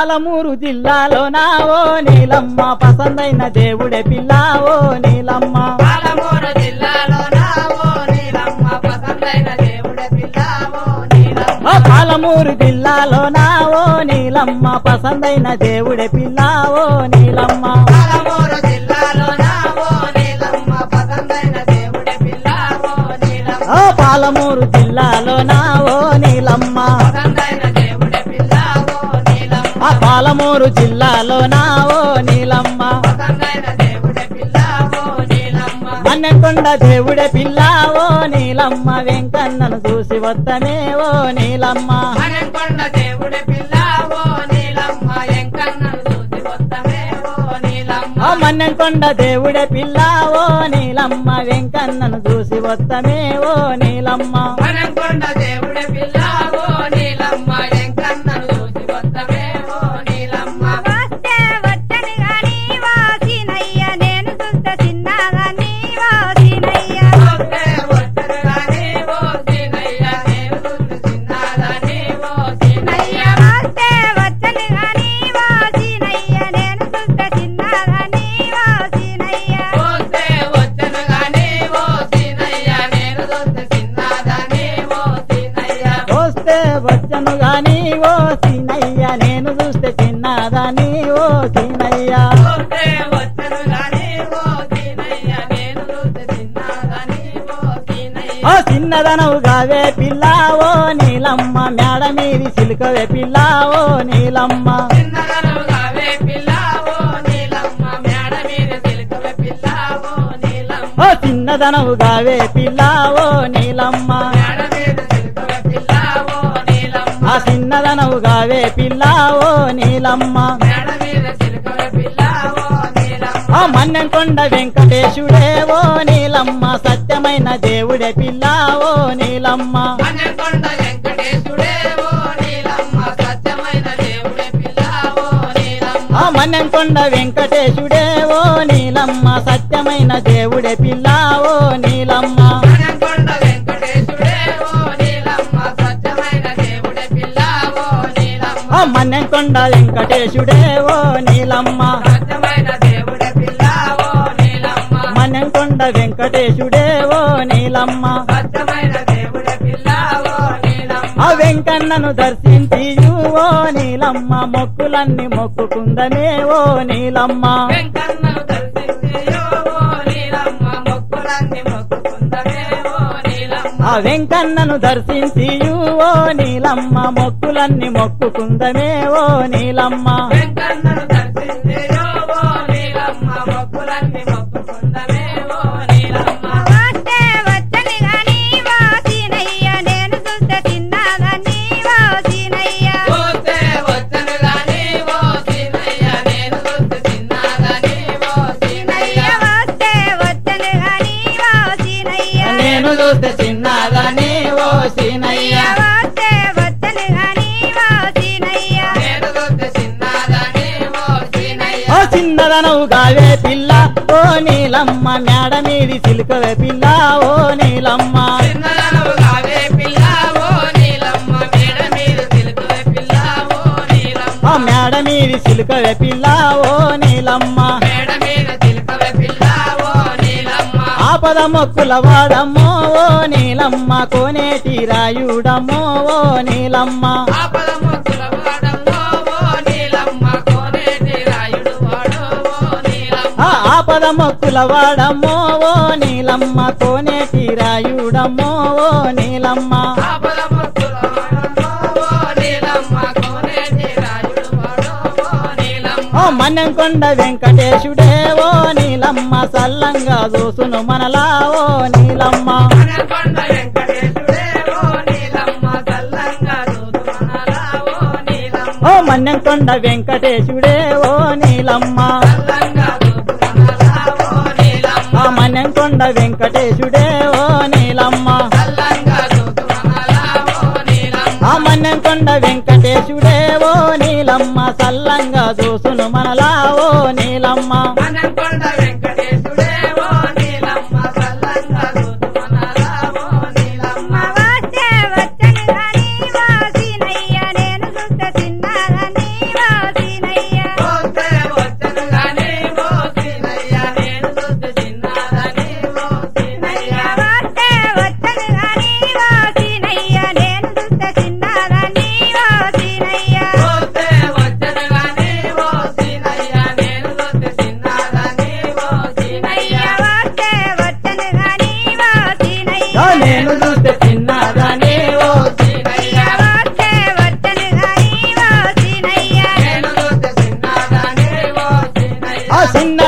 పాలమూరు జిల్లాలో నావో నీలమ్మ పసందైన దేవుడే పిల్లావో నీలమ్మ పాలమూరు జిల్లాలో నావో నీలమ్మ పసందైన దేవుడే పిల్లావో నీలమ్మ ఆ పాలమూరు జిల్లాలో నావో నీలమ్మ పసందైన దేవుడే పిల్లావో నీలమ్మ పాలమూరు జిల్లాలో నావో నీలమ్మ పసందైన దేవుడే పిల్లావో నీలమ్మ ఆ పాలమూరు జిల్లాలో నావో నీలమ్మ పసందైన దేవుడే పిల్లావో నీలమ్మ ఆ పాలమూరు జిల్లాలో నావో నీలమ్మ పసందైన దేవుడే పిల్లావో నీలమ్మ మన్నెకొండ దేవుడే పిల్లావో నీలమ్మ వెంకన్నను చూసి వద్దమేవో నీలమ్మ మణికొండ దేవుడే పిల్లావో నీలమ్మ ఎంకన్నను చూసి వస్తమేవో నీలమ్మ ఆ మన్నెకొండ దేవుడే పిల్లావో నీలమ్మ వెంకన్నను చూసి వద్దమేవో నీలమ్మ మణికొండ దేవుడే పిల్లావో నీలమ్మ ఎంకన్నను చూసి వస్తమేవో నీలమ్మ వస్తే వచ్చని గాని వాసినయ్య నేను చూస్తే చిన్నదాన్ని వాసినయ్య వస్తే వచ్చరు గాని ఓ సీనయ్య నేను చూసి చిన్నదాని ఓ సీనయ్య అయ్య వస్తే వచ్చని గాని వాసినయ్య నేను చూస్తే చిన్నదాన్ని వాసినయ్య వస్తే వచ్చను గాని ఓ సీనయ్య నేను చూసి చిన్నదాని ఓ సీనయ్య వస్తే వచ్చను గాని ఓ సీనయ్య నేను చూస్తే చిన్నదాని ఓ సీనయ్య వస్తే వచ్చను గాని ఓ సీనయ్య నేను చూసి చిన్నదాని ఓ సీనయ్య ఓ చిన్నదనవు గావే పిల్లావో నీలమ్మ మేడ మీది సిలుకవే పిల్లావో నీలమ్మ చిన్నగనవుగావే పిల్లావో నీలమ్మ మేడ మీద చిలుకవే పిల్లావో నీలమ్మ ఓ చిన్నదనవు గావే పిల్లావో నీలమ్మ మేడ మీద చిలుకవే పిల్లావో నీలమ్మ ఆ చిన్నదనవు గావే పిల్లావో నీలమ్మ మేడ మీద చిలుకవే పిల్లావో నీలమ్మ ఆ మన్నెంకొండ వెంకటేశుడే ఓ నీలమ్మ సత్యమైన దేవుడే పిల్లావో నీలమ్మ మన్నెకొండ వెంకటేశుడే ఓ నీలమ్మ సత్యమైన దేవుడే పిల్లావో నీలమ్మ ఆ మన్నెంకొండ వెంకటేశుడే ఓ నీలమ్మ సత్యమైన దేవుడే పిల్లావో నీలమ్మ మన్నెకొండ వెంకటేశుడే ఓ నీలమ్మ సత్యమైన దేవుడే పిల్లావో నీలమ్మ ఆ మన్నెంకొండ వెంకటేశుడే ఓ నీలమ్మ సత్యమైన దేవుడే పిల్లావో నీలమ్మ మన్నెంకొండ వెంకటేశుడే ఓ నీలమ్మ సత్యమైన దేవుడే పిల్లావో నీలమ్మ ఆ వెంకన్నను దర్శించి ఓ నీలమ్మ మొక్కులన్నీ మొక్కుకుందనే ఓ నీలమ్మ వెంకన్నను దర్శించి ఓ నీలమ్మ మొక్కులన్నీ మొక్కుకుందమే ఓ నీలమ్మ ఆ వెంకన్నను దర్శించి ఓ నీలమ్మ మొక్కులన్నీ మొక్కుకుందమే ఓ నీలమ్మ వెంకన్నను దర్శించి ఓ నీలమ్మ మొక్కులన్నీ మొక్కుకుందమే ఓ నీలమ్మ వస్తే వచ్చని గాని వాసినయ్య నేను చూస్తే చిన్నదాన్ని వాసినయ్య పోతే వచ్చను గాని ఓ సీనయ్య నేను చూసి చిన్నగాని ఓ సీనయ్య అయ్య వస్తే వచ్చని గాని వాసినయ్య నేను చూస్తే చిన్నగాని ఓ సీనయ్య అయ్య వస్తే వచ్చని గాని వాసినయ్య నేను చూసి చిన్నగాని ఓ సీనయ్య ఓ చిన్నదనవు గావే పిల్ల ఓ నీలమ్మ మేడ మీది సిలుకవే పిల్ల ఓ నీలమ్మ చిన్నదనవుగావే పిల్లావో నీలమ్మ మేడ మీద చిలుకవే పిల్లావో నీలమ్మ ఆ మేడ మీది సిలుకవే పిల్ల ఓ నీలమ్మ మేడ మీద చిలుకవే పిల్లావో నీలమ్మ ఆపద మొక్కుల వాడమ్మో ఓ నీలమ్మ కోనేటి రాయుడమ్మో ఓ నీలమ్మ ఆపద మొక్కుల వాడమ్మో ఓ నీలమ్మ కోనేటి రాయుడు వాడో ఓ నీలమ్మ ఆ ఆపద మొక్కుల వాడమ్మో ఓ నీలమ్మ కోనేటి రాయుడమ్మో ఓ నీలమ్మ ఆపద మొక్కుల వాడమ్మో ఓ నీలమ్మ కోనేటి రాయుడు వాడో ఓ నీలమ్మ ఓ మన్నెంకొండ వెంకటేశుడే ఓ నీలమ్మ సల్లంగా చూసును మనలా ఓ నీలమ్మ అనకొండ వెంకటేశుడే ఓ నీలమ్మ చల్లంగా చూసుమనలా ఓ నీలమ్మ ఓ మన్నెంకొండ వెంకటేశుడే ఓ నీలమ్మ చల్లంగా చూసుమనలా ఓ నీలమ్మ ఆ మన్నెంకొండ వెంకటేశుడే ఓ నీలమ్మ చల్లంగా చూసుమనలా ఓ నీలమ్మ ఆ మన్నెంకొండ వెంకటేశుడే ఓ నీలమ్మ సల్లంగా చూసును మనలా ఓ నీలమ్మ అనకొండ వెంకటేశుడే ఓ నీలమ్మ చల్లంగా చూసుమనలా ఓ నీలమ్మ వస్తే వచ్చని గాని వాసినయ్య నేను చూస్తే చిన్నదాన్ని వాసినయ్య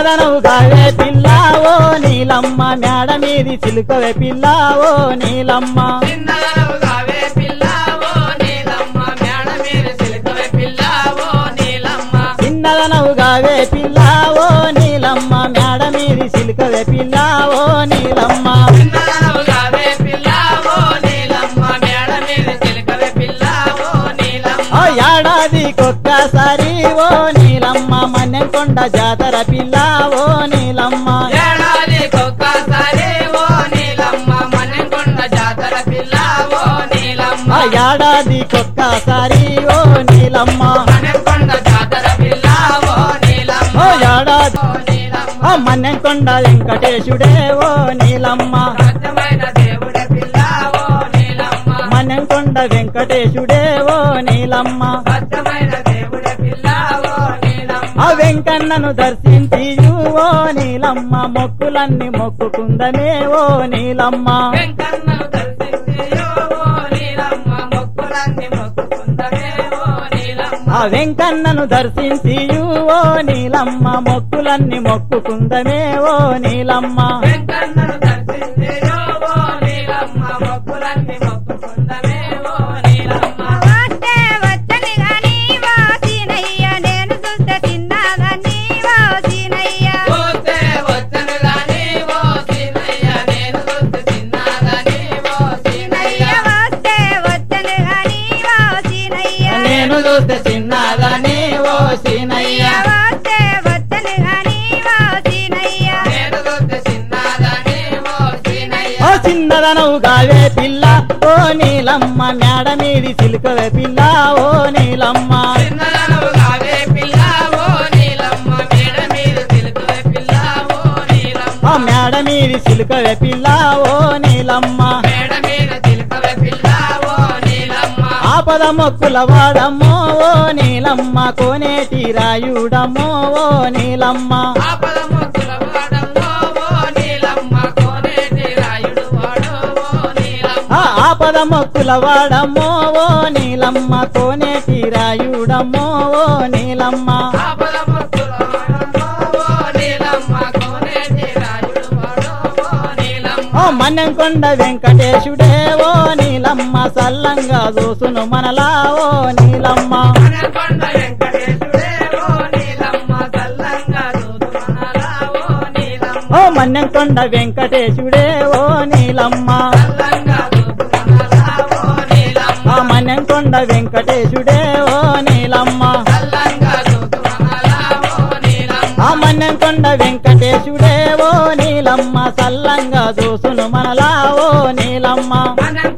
చిన్నదనవు గావే పిల్ల ఓ నీలమ్మ మేడ మీది చిలుకవే పిల్ల ఓ నీలమ్మ చిన్నదనవుగావే పిల్లావో నీలమ్మ మేడ మీద సిలుకవే పిల్లావో నీలమ్మ చిన్నదనవు గావే పిల్ల ఓ నీలమ్మ మేడ మీది చిలుకవే పిల్ల ఓ నీలమ్మ చిన్నదనవుగావే పిల్లావో నీలమ్మ మేడ మీద సిలుకవే పిల్లావో నీలమ్మ ఓ ఏడాదికొక్కసారి ఓ నీలమ్మ మన్నెంకొండ జాతర పిల్ల ఓ నీలమ్మ ఏడాదికొక్కసారి ఓ నీలమ్మ మనకొండ జాతర పిల్లావో నీలమ్మ ఆ ఏడాదికొక్కసారి ఓ నీలమ్మ మనకొండ జాతర పిల్లావో నీలమ్మ ఓ ఏడాది ఓ నీలమ్మ ఆ మన్నెంకొండ వెంకటేశుడే ఓ నీలమ్మ సత్యమైన దేవుడే పిల్లావో నీలమ్మ మన్నెంకొండ వెంకటేశుడే ఓ నీలమ్మ సత్యమైన దేవుడే పిల్లావో నీలమ్మ ఆ వెంకన్నను దర్శించి ఓ నీలమ్మ మొక్కులన్నీ మొక్కుకుందనే ఓ నీలమ్మ వెంకన్నను దర్శించియో ఓ నీలమ్మ మొక్కులన్నీ మొక్కుకుందమే ఓ నీలమ్మ ఆ వెంకన్నను దర్శించి ఓ నీలమ్మ మొక్కులన్నీ మొక్కుకుందమే ఓ నీలమ్మ వెంకన్నను దర్శించియో ఓ నీలమ్మ మొక్కులన్నీ మొక్కుకుందమే ఓ నీలమ్మ వస్తే వచ్చని గాని వాసినయ్య నేను చూస్తే తిన్నాదని వాసినయ్య పోతే వచ్చను గాని ఓ సీనయ్య నేను చూస్తే తిన్నాదని ఓ సీనయ్య వస్తే వచ్చని గాని వాసినయ్య నేను చూస్తే చిన్నదని ఓ సీనయ్య వస్తే వచ్చని గాని వాసినయ్య నేను చూస్తే చిన్నదని ఓ సీనయ్య ఓ చిన్నదనవు గావే పిల్ల ఓ నీలమ్మ మేడ మీది చిలుకవే పిల్ల ఓ నీలమ్మ చిన్నదనవుగావే పిల్లావో నీలమ్మ మేడ మీద తిలుకువే పిల్లావో నీలమ్మ ఆ మేడ మీది చిలుకవే పిల్ల ఓ నీలమ్మ మేడ మీద తిలుకవే పిల్లావో నీలమ్మ ఆపద మొక్కుల వాడమ్మో ఓ నీలమ్మ కోనేటి రాయుడమ్మో ఓ నీలమ్మ ఆపద మొక్కుల వాడమ్మో ఓ నీలమ్మ కోనేటి రాయుడు వాడో ఓ నీలమ్మ ఆ ఆపద మొక్కుల వాడమ్మో ఓ నీలమ్మ కోనేటి రాయుడమ్మో ఓ నీలమ్మ ఆపద మొక్కుల వాడమ్మో ఓ నీలమ్మ కోనేటి రాయుడు వాడో ఓ నీలమ్మ ఓ మన్నెంకొండ వెంకటేశుడే ఓ నీలమ్మ సల్లంగా చూసును మనలా ఓ నీలమ్మ అనకొండ వెంకటేశుడే ఓ నీలమ్మ చల్లంగా చూసుమనలా ఓ నీలమ్మ ఓ మన్నెంకొండ వెంకటేశుడే ఓ నీలమ్మ చల్లంగా చూసుమనలా ఓ నీలమ్మ ఆ మన్నెంకొండ వెంకటేశుడే ఓ నీలమ్మ చల్లంగా చూసుమనలా ఓ నీలమ్మ ఆ మన్నెంకొండ వెంకటేశుడే ఓ నీలమ్మ సల్లంగా చూసును మనలా ఓ నీలమ్మ అనకొండ